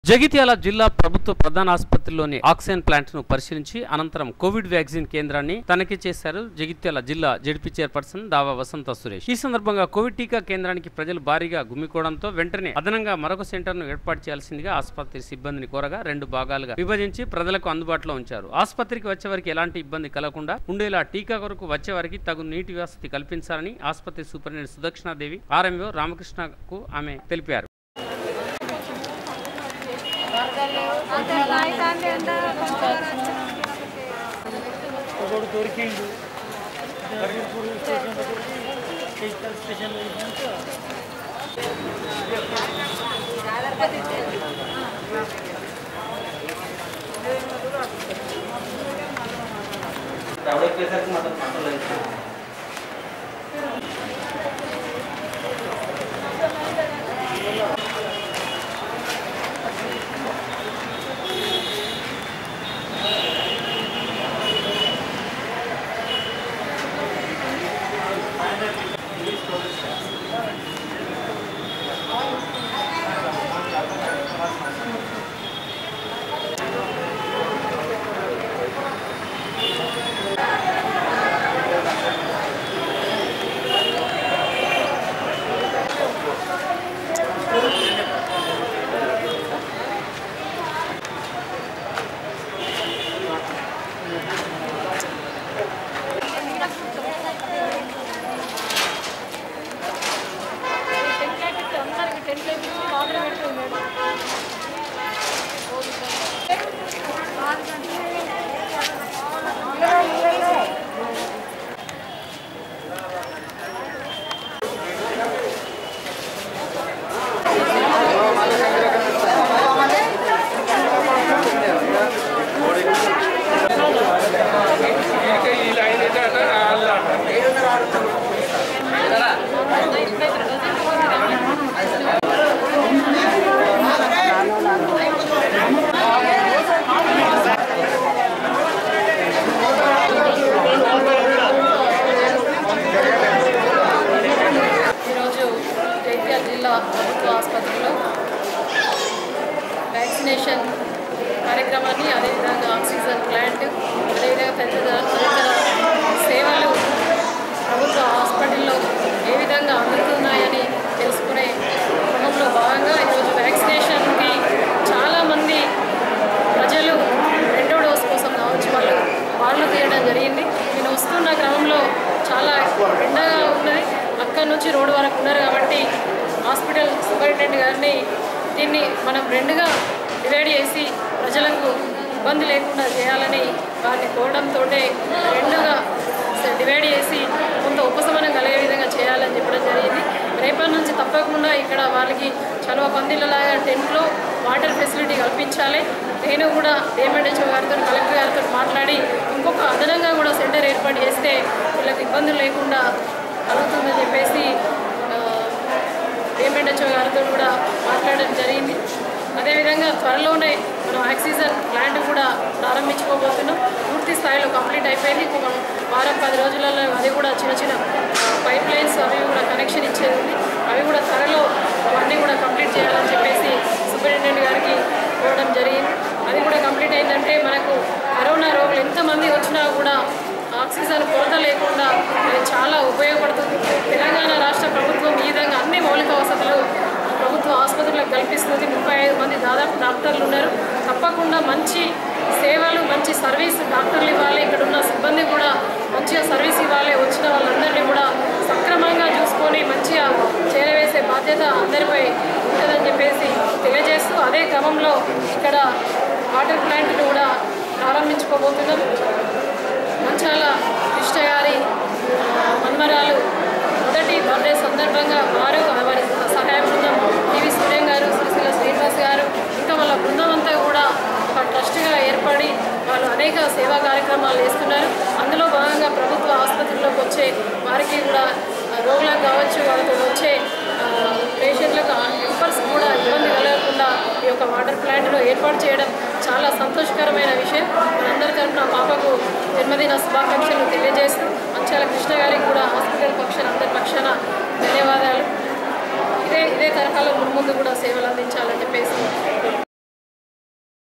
జగిత్యాల జిల్లా ప్రభుత్వ ప్రధాన ఆసుపత్రిలోని ఆక్సిజన్ ప్లాంట్ ను పరిశీలించి అనంతరం కోవిడ్ వ్యాక్సిన్ కేంద్రాన్ని తనిఖీ చేశారు జగిత్యాల జిల్లా జడ్పీ చైర్పర్సన్ దావా వసంత సురేష్ ఈ సందర్భంగా కోవిడ్ టీకా కేంద్రానికి ప్రజలు భారీగా గుమ్మికోవడంతో వెంటనే అదనంగా మరొక సెంటర్ ను ఏర్పాటు చేయాల్సిందిగా ఆసుపత్రి సిబ్బందిని కోరగా రెండు భాగాలుగా విభజించి ప్రజలకు అందుబాటులో ఉంచారు ఆసుపత్రికి వచ్చే వారికి ఎలాంటి ఇబ్బంది కలగకుండా ఉండేలా టీకా కొరకు వచ్చే వారికి తగు నీటి వసతి కల్పించాలని ఆసుపత్రి సూపరింటెండెంట్ సుదక్షిణాదేవి ఆర్ఎంఓ రామకృష్ణకు ఆమె తెలిపారు ఒకడు దొరికిండు దర్గపూర్ స్టేషన్ డిజిటల్ స్టేషన్ వేసినాక ఈరోజు జైత్యాల జిల్లా ప్రభుత్వ ఆసుపత్రిలో వ్యాక్సినేషన్ కార్యక్రమాన్ని అదేవిధంగా ఆక్సిజన్ ప్లాంట్ అదేవిధంగా తదితర తదితర సేవలు ప్రభుత్వ హాస్పిటల్లో ఏ విధంగా అందుతున్నాయని తెలుసుకునే క్రమంలో భాగంగా ఈరోజు వ్యాక్సినేషన్కి చాలామంది ప్రజలు రెండో డోస్ కోసం కావచ్చు వాళ్ళు వాళ్ళు తీయడం జరిగింది నేను వస్తున్న క్రమంలో చాలా ఎండగా ఉన్నది అక్కడి నుంచి రోడ్డు వరకు ఉన్నారు కాబట్టి హాస్పిటల్ సూపరింటెండెంట్ గారిని దీన్ని మనం రెండుగా డివైడ్ చేసి ప్రజలకు ఇబ్బంది లేకుండా చేయాలని వారిని కోరడంతో రెండుగా డివైడ్ చేసి కొంత ఉపశమనం కలిగే విధంగా చేయాలని చెప్పడం జరిగింది రేపటి నుంచి తప్పకుండా ఇక్కడ వాళ్ళకి చలువ పందిళ్ళలాగా టెంట్లో వాటర్ ఫెసిలిటీ కల్పించాలి నేను కూడా డిఎంఎడ్హెచ్ఓ గారితో కలెక్టర్ గారితో మాట్లాడి ఇంకొక అదనంగా కూడా సెంటర్ ఏర్పాటు చేస్తే వీళ్ళకి ఇబ్బందులు లేకుండా కలుగుతుందని చెప్పేసి డిఎంఎడ్హెచ్ఓ గారితో కూడా మాట్లాడడం జరిగింది అదేవిధంగా త్వరలోనే మనం ఆక్సిజన్ ప్లాంట్ కూడా ప్రారంభించుకోబోతున్నాం పూర్తి స్థాయిలో కంప్లీట్ అయిపోయింది ఇంకొక వారం పది రోజులలో అది కూడా చిన్న చిన్న పైప్ లైన్స్ అవి కూడా కనెక్షన్ ఇచ్చేది ఉంది అవి కూడా త్వరలో అవన్నీ కూడా కంప్లీట్ చేయాలని చెప్పేసి సూపరింటెండెంట్ గారికి కోవడం జరిగింది అది కూడా కంప్లీట్ అయిందంటే మనకు కరోనా రోగులు ఎంతమంది వచ్చినా కూడా ఆక్సిజన్ కొరత లేకుండా అది చాలా ఉపయోగపడుతుంది తెలంగాణ రాష్ట్ర ప్రభుత్వం ఈ విధంగా అన్ని మౌలిక వసతులు ప్రభుత్వ ఆసుపత్రులకు కల్పిస్తుంది ముప్పై ఐదు మంది దాదాపు డాక్టర్లు ఉన్నారు తప్పకుండా మంచి సేవలు మంచి సర్వీస్ డాక్టర్లు ఇవ్వాలి ఇక్కడ ఉన్న సిబ్బంది కూడా మంచిగా సర్వీస్ ఇవ్వాలి వచ్చిన వాళ్ళందరినీ కూడా సక్రమంగా చూసుకొని మంచిగా చేరవేసే బాధ్యత అందరిపై ఉంటుందని చెప్పేసి తెలియజేస్తూ అదే క్రమంలో ఇక్కడ వాటర్ ప్లాంట్ను కూడా ప్రారంభించుకోబోతున్నాం మంచాల కృష్ణ గారి మన్మరాలు మొదటి బర్త్డే సందర్భంగా వారు వారి సహాయ బృందం టీవీ సూర్యం గారు శ్రీశైల శ్రీనివాస్ గారు ఇంకా వాళ్ళ బృందం అంతా కూడా ఒక ట్రస్ట్గా ఏర్పడి వాళ్ళు అనేక సేవా కార్యక్రమాలు చేస్తున్నారు అందులో భాగంగా ప్రభుత్వ ఆసుపత్రిలోకి వచ్చే వారికి కూడా ఆ, రోగులకు కావచ్చు వాళ్ళతో వచ్చే ఆ, పేషెంట్లకు ఎంపర్స్ కూడా ఇబ్బంది కలగకుండా ఈ యొక్క వాటర్ ప్లాంట్ను ఏర్పాటు చేయడం చాలా సంతోషకరమైన విషయం మనందరి తరఫున పాపకు జన్మదిన శుభాకాంక్షలు తెలియజేస్తూ మంచాల కృష్ణ గారికి కూడా హాస్పిటల్ పక్షాన అందరి పక్షాన ధన్యవాదాలు ఇదే ఇదే తరహాలో ముందు కూడా సేవలు అందించాలని చెప్పేసి